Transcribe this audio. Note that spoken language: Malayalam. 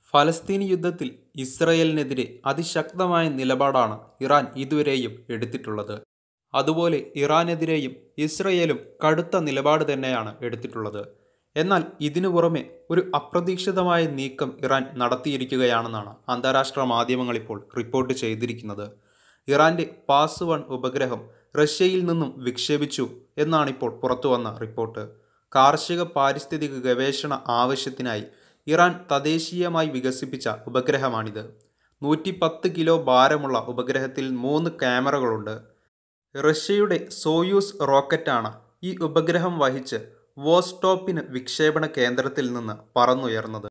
ഫലസ്തീൻ യുദ്ധത്തിൽ ഇസ്രയേലിനെതിരെ അതിശക്തമായ നിലപാടാണ് ഇറാൻ ഇതുവരെയും എടുത്തിട്ടുള്ളത് അതുപോലെ ഇറാനെതിരെയും ഇസ്രയേലും കടുത്ത നിലപാട് തന്നെയാണ് എടുത്തിട്ടുള്ളത് എന്നാൽ ഇതിനു പുറമെ ഒരു അപ്രതീക്ഷിതമായ നീക്കം ഇറാൻ നടത്തിയിരിക്കുകയാണെന്നാണ് അന്താരാഷ്ട്ര മാധ്യമങ്ങൾ ഇപ്പോൾ റിപ്പോർട്ട് ചെയ്തിരിക്കുന്നത് ഇറാന്റെ പാസ് വൺ ഉപഗ്രഹം റഷ്യയിൽ നിന്നും വിക്ഷേപിച്ചു എന്നാണിപ്പോൾ പുറത്തുവന്ന റിപ്പോർട്ട് കാർഷിക പാരിസ്ഥിതിക ഗവേഷണ ആവശ്യത്തിനായി ഇറാൻ തദ്ദേശീയമായി വികസിപ്പിച്ച ഉപഗ്രഹമാണിത് നൂറ്റി പത്ത് കിലോ ഭാരമുള്ള ഉപഗ്രഹത്തിൽ മൂന്ന് ക്യാമറകളുണ്ട് റഷ്യയുടെ സോയൂസ് റോക്കറ്റാണ് ഈ ഉപഗ്രഹം വഹിച്ച് വോസ്റ്റോപ്പിന് വിക്ഷേപണ കേന്ദ്രത്തിൽ നിന്ന് പറന്നുയർന്നത്